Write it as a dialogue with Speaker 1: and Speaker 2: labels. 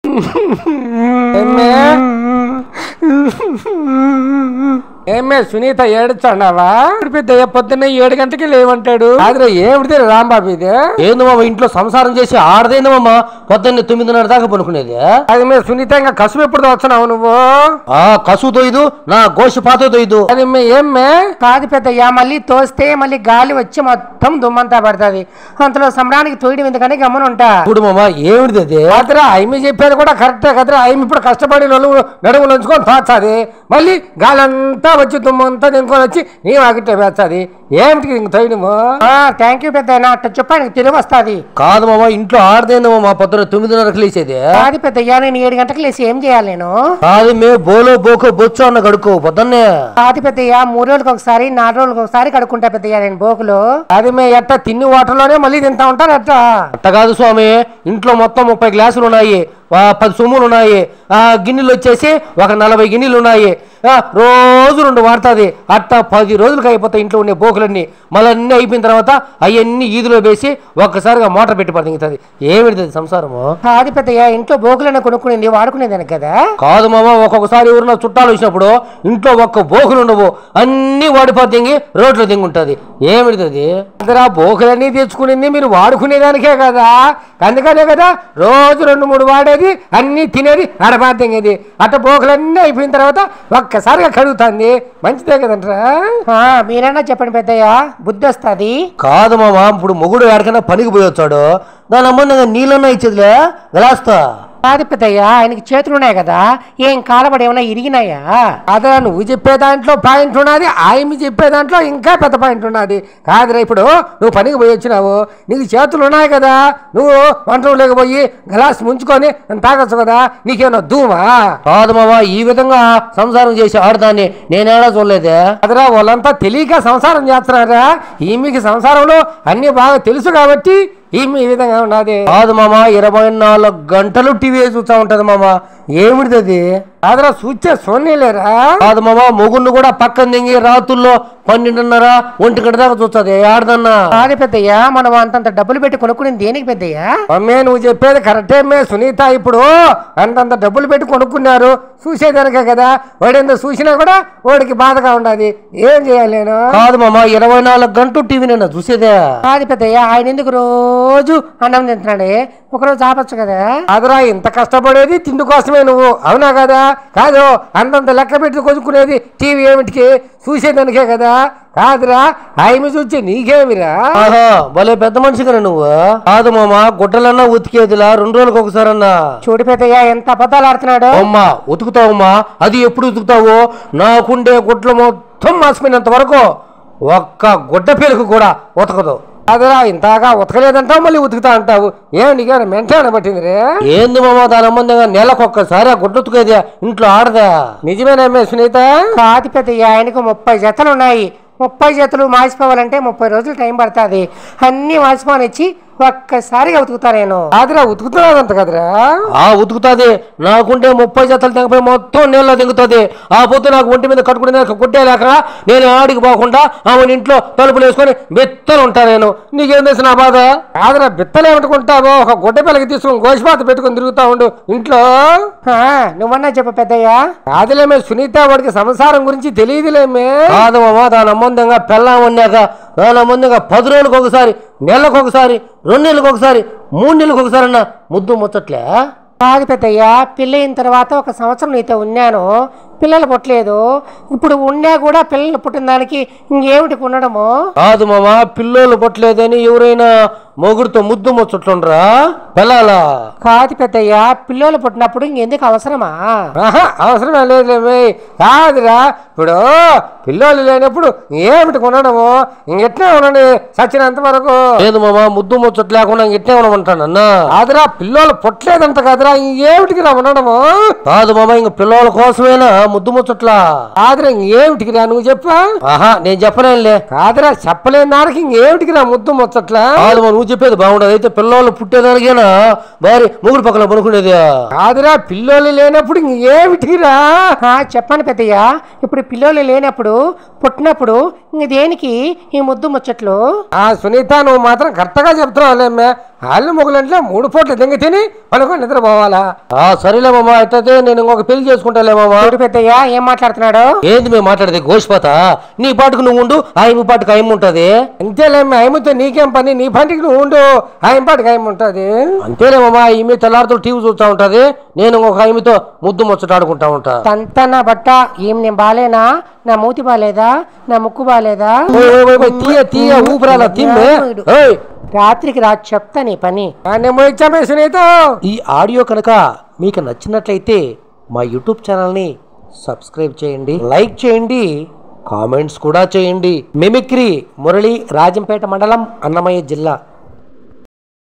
Speaker 1: ఏమ్మే? ఏమే సునీత ఏడుచాడావా పెద్దయ్య పొద్దున్న ఏడు గంటకి లేవంటాడు ఆದ್ರೆ ఏమిటి రాంబాబు ఇది
Speaker 2: ఏంది మామ ఇంట్లో సంసారం చేసి ఆడదేంది మామ పొద్దున్నే తొమ్మిదిన్నర దాకా పనుకునేది
Speaker 1: అది మే సునీత ఇంకా కసుపు ఎప్పుడు వచ్చినావు నువ్వు
Speaker 2: ఆ కసు తొయ్యదు నా గోషి పాత తొయ్యదు
Speaker 1: అది మే ఏమ్మే
Speaker 3: కాదు పెద్దయ్య మళ్ళీ తోస్తే మళ్ళీ గాలి వచ్చి మొత్తం దుమ్మంతా పడుతుంది అంతలో సమరానికి తోయడం ఎందుకని గమనుంటా
Speaker 2: ఇప్పుడు మామ ఏమిటిది అది
Speaker 1: కాదురా ఆమె చెప్పేది కూడా కరెక్టే కదరా ఆమె ఇప్పుడు కష్టపడి నలుగురు నడుములు ఉంచుకొని తోచాది మళ్ళీ గాలంతా వచ్చి దుమ్మంతా దింకొని వచ్చి నీ వాకిట్టే వేస్తుంది ఏమిటి ఇంక తోయడము
Speaker 3: థ్యాంక్ యూ పెద్దయ్య అట్ట చెప్పడానికి తిరిగి వస్తుంది
Speaker 2: కాదు మామ ఇంట్లో ఆడదేంది మామ పొద్దున తొమ్మిదిన్నరకు లేచేది
Speaker 3: కాదు పెద్దయ్య నేను ఏడు గంటలకు లేచి ఏం చేయాలి నేను
Speaker 2: కాదు మే బోలో బోకో బొచ్చు అన్న గడుకో పొద్దున్నే
Speaker 3: కాదు పెద్దయ్య మూడు రోజులకు ఒకసారి నాలుగు రోజులకు ఒకసారి కడుక్కుంటా పెద్దయ్య నేను బోకులు
Speaker 1: అది మే ఎట్ట తిన్ని వాటర్లోనే మళ్ళీ తింటా ఉంటారు అట్ట
Speaker 2: అట్ట కాదు స్వామి ఇంట్లో మొత్తం ముప్పై గ్లాసులు ఉన్నాయి ఆ, పది సొమ్ములు ఉన్నాయి ఆ గిన్నెలు వచ్చేసి ఒక నలభై గిన్నెలు ఉన్నాయి ఆ, రోజు రెండు వాడుతుంది అట్ట పది రోజులకి అయిపోతాయి ఇంట్లో ఉండే బోకులన్నీ మళ్ళీ అన్నీ అయిపోయిన తర్వాత అవన్నీ ఈదులో వేసి ఒక్కసారిగా మోటార్ పెట్టి పడుతుంది ఏమిటి అది సంసారము
Speaker 3: కాదు పెద్దయ్య ఇంట్లో బోకులను కొనుక్కునేది వాడుకునేదానికి కదా
Speaker 2: కాదు మామ ఒక్కొక్కసారి ఎవరైనా చుట్టాలు వచ్చినప్పుడు ఇంట్లో ఒక్క బోకులు ఉండవు అన్నీ వాడిపోతే రోడ్లో దింగుంటుంది ఏమిటి అది
Speaker 1: అదరా బోకులన్నీ తెచ్చుకునేది మీరు వాడుకునేదానికే కదా అందుకనే కదా రోజు రెండు మూడు వాడేది అన్నీ తినేది అడబాద్యంగేది అట్ట బోకులన్నీ అయిపోయిన తర్వాత ఒక్కసారిగా కడుగుతుంది మంచిదే కదంట్రా
Speaker 3: ఆ, మీరైనా చెప్పండి పెద్దయ్య బుద్ధి వస్తుంది
Speaker 2: కాదు మామ ఇప్పుడు మొగుడు ఎక్కడికైనా పనికి పోయి వచ్చాడు దాని అమ్మందంగా నీళ్ళన్నా ఇచ్చేదిలే గ్లాస్తా
Speaker 3: కాదు పెద్దయ్య ఆయనకి చేతులు ఉన్నాయి కదా ఏం కాలబడి ఏమైనా ఇరిగినాయా
Speaker 1: అదే నువ్వు చెప్పే దాంట్లో పాయింట్ ఉన్నది ఆయమి చెప్పే దాంట్లో ఇంకా పెద్ద పాయింట్ ఉన్నది కాదురా ఇప్పుడు నువ్వు పనికి పోయి వచ్చినావు నీకు చేతులు ఉన్నాయి కదా నువ్వు వంట రూమ్లోకి పోయి గ్లాస్ ముంచుకొని తాగొచ్చు కదా నీకేమన్నా దూమా
Speaker 2: కాదు మామ ఈ విధంగా సంసారం చేసి ఆడదాన్ని నేనేడా చూడలేదే
Speaker 1: అదరా వాళ్ళంతా తెలియక సంసారం చేస్తున్నారా ఈమెకి సంసారంలో అన్ని బాగా తెలుసు కాబట్టి ఈమె ఈ విధంగా ఉన్నది
Speaker 2: కాదు మామ ఇరవై నాలుగు గంటలు టీవీ చూస్తా ఉంటది మామ ఏమిటిది అది
Speaker 1: అదరా చూచే సోనీలేరా
Speaker 2: కాదు మామ మొగుడిని కూడా పక్కన దింగి రాత్రుల్లో పన్నెండున్నర ఒంటి గంట దాకా చూస్తుంది ఆడదన్నా
Speaker 3: కాదు పెద్దయ్య మనం అంతంత డబ్బులు పెట్టి కొనుక్కునేది దేనికి పెద్దయ్య
Speaker 1: అమ్మే నువ్వు చెప్పేది కరెక్టే మే సునీత ఇప్పుడు అంతంత డబ్బులు పెట్టి కొనుక్కున్నారు చూసేదానికే కదా వాడేందో చూసినా కూడా వాడికి బాధగా ఉండదు ఏం చేయాలి నేను
Speaker 2: కాదు మామ ఇరవై నాలుగు గంటలు టీవీ నేను చూసేదే
Speaker 3: కాదు పెద్దయ్య ఆయన ఎందుకు రోజు అన్నం తింటున్నాడే ఒకరోజు ఆపచ్చు కదా
Speaker 1: అదరా ఇంత కష్టపడేది తిండి కోసమే నువ్వు అవునా కదా కాదు అంతంత లెక్క పెట్టి కొనుక్కునేది టీవీ ఏమిటికి చూసేదానికే కదా కాదురా ఆయమి చూచి నీకేమిరా
Speaker 2: ఆహా భలే పెద్ద మనిషి కదా నువ్వు కాదు మామ గుడ్డలన్నా ఉతికేదిలా రెండు రోజులకు ఒకసారన్నా
Speaker 3: చూడు పెద్దయ్య ఎంత అబద్ధాలు ఆడుతున్నాడు
Speaker 2: అమ్మా ఉతుకుతావమ్మా అది ఎప్పుడు ఉతుకుతావు నాకుండే గుడ్లు మొత్తం మాసిపోయినంత వరకు ఒక్క గుడ్డ పేలుకు కూడా ఉతకదు
Speaker 1: అదరా ఇంతగా ఉతకలేదంటావు మళ్ళీ ఉతుకుతా అంటావు ఏమి నీకేమైనా మెంటాన పట్టింది రే
Speaker 2: ఏంది మామ దాని అమ్మందంగా నెలకొక్కసారి ఆ గుడ్డ ఉతుకేదే ఇంట్లో ఆడదా
Speaker 1: నిజమేనా సునీత
Speaker 3: కాదు పెద్దయ్య ఆయనకు ముప్పై జతలు ఉన్నాయి ముప్పై జతలు మాసిపోవాలంటే ముప్పై రోజులు టైం పడుతుంది అన్ని మాసిపోనిచ్చి ఒక్కసారిగా ఉతుకుతా నేను
Speaker 1: కాదురా ఉతుకుతున్నాదంట కదరా
Speaker 2: ఆ ఉతుకుతాది నాకుంటే ముప్పై జతలు తెగపోయి మొత్తం నీళ్ళ దిగుతుంది ఆ పొద్దు నాకు ఒంటి మీద కట్టుకునే కొట్టేలేక నేను ఆడికి పోకుండా ఆమె ఇంట్లో తలుపులు వేసుకొని బెత్తలు ఉంటా నేను నీకేం తెలుసు నా బాధ
Speaker 1: కాదురా బిత్తలు ఏమనుకుంటావో ఒక గుడ్డ పిల్లకి తీసుకుని గోసిపాత పెట్టుకుని తిరుగుతా ఉండు ఇంట్లో
Speaker 3: ఆ, నువ్వన్నా చెప్పు పెద్దయ్య
Speaker 1: కాదులేమే సునీత వాడికి సంసారం గురించి తెలియదులేమే
Speaker 2: కాదు మామ దాని అమ్మందంగా పెళ్ళాం ఉన్నాక దాని అమ్మందంగా పది రోజులకు ఒకసారి నెలకు ఒకసారి రెండు నెలలకు ఒకసారి మూడు నెలలకు ఒకసారి అన్న ముద్దు ముచ్చట్లే
Speaker 3: కాదు పెద్దయ్య పెళ్ళయిన తర్వాత ఒక సంవత్సరం నీతో ఉన్నాను పిల్లలు పుట్టలేదు ఇప్పుడు ఉన్నా కూడా పిల్లలు పుట్టిన దానికి ఇంకేమిటి ఉండడము
Speaker 2: కాదు మామ పిల్లోళ్ళు పుట్టలేదని ఎవరైనా మొగుడుతో ముద్దు ముచ్చట్లుండ్రా పెళ్ళాలా
Speaker 3: కాదు పెద్దయ్య పిల్లలు పుట్టినప్పుడు ఇంకెందుకు అవసరమా
Speaker 1: ఆహా, అవసరమే లేదులేమే కాదురా ఇప్పుడు పిల్లోళ్ళు లేనప్పుడు ఏమిటి కొనడము ఇంకెట్నే ఉండండి సచ్చినంత వరకు
Speaker 2: లేదు మామ ముద్దు ముచ్చట్ లేకుండా ఇట్టే ఉండమంటానన్న
Speaker 1: కాదురా పిల్లోళ్ళు పుట్టలేదంట కాదురా ఇంకేమిటికి రా ఉండడము
Speaker 2: కాదు మామ ఇంక పిల్లల కోసమేనా ముద్దు ముచ్చట్లా
Speaker 1: కాదురా ఇంకేమిటికి రా నువ్వు చెప్పా
Speaker 2: ఆహా నేను చెప్పనేలే
Speaker 1: కాదురా చెప్పలేని దానికి ఇంకేమిటికి రా ముద్దు ముచ్చట్లా
Speaker 2: కాదు మా నువ్వు చెప్పేది బాగుండదు అయితే పిల్లలు పుట్టేదానికేనా భారీ ముగ్గురు పక్కన పడుకునేది
Speaker 1: కాదురా పిల్లోళ్ళు లేనప్పుడు ఇంకేమిటికి రా
Speaker 3: ఆ, చెప్పాను పెద్దయ్య ఇప్పుడు పిల్లలు లేనప్పుడు పుట్టినప్పుడు ఇంక దేనికి ఈ ముద్దు ముచ్చట్లు
Speaker 1: ఆ సునీత నువ్వు మాత్రం కరెక్ట్గా చెప్తున్నావులేమ్మే ఆళ్ళు మొగులంటే మూడు పూట్ల దింగ తిని పడుకొని నిద్రపోవాలా
Speaker 2: ఆ సరేలే మామ అయితే నేను ఇంకొక పెళ్లి చేసుకుంటాలే మామ
Speaker 3: చూడు పెద్దయ్య ఏం మాట్లాడుతున్నాడు
Speaker 2: ఏంది మేము మాట్లాడేది గోష్పాత నీ పాటుకు నువ్వు ఉండు ఆయన పాటుకు ఆయన ఉంటది
Speaker 1: అంతేలే ఆయమతో నీకేం పని నీ పంటికి నువ్వు ఉండు ఆయన పాటికి ఆయన ఉంటుంది
Speaker 2: అంతేలే మామ ఈమె తెల్లారితో టీవీ చూస్తా ఉంటది నేను ఇంకొక ఆమెతో ముద్దు ముచ్చటాడుకుంటా ఉంటా
Speaker 3: తంతా నా బట్ట ఏం నేను బాలేనా నా మూతి బాలేదా నా ముక్కు బాలేదా
Speaker 2: ఓయ్ ఓయ్ ఓయ్ ఓయ్, తీయ తీయ ఊపిరాల తిమ్మే ఓయ్
Speaker 3: రాత్రికి రా చెప్తా నీ పని
Speaker 1: నేను ఇచ్చామే సునీత
Speaker 2: ఈ ఆడియో కనుక మీకు నచ్చినట్లయితే మా యూట్యూబ్ ఛానల్ని సబ్స్క్రైబ్ చేయండి లైక్ చేయండి కామెంట్స్ కూడా చేయండి మిమిక్రీ మురళి రాజంపేట మండలం అన్నమయ్య జిల్లా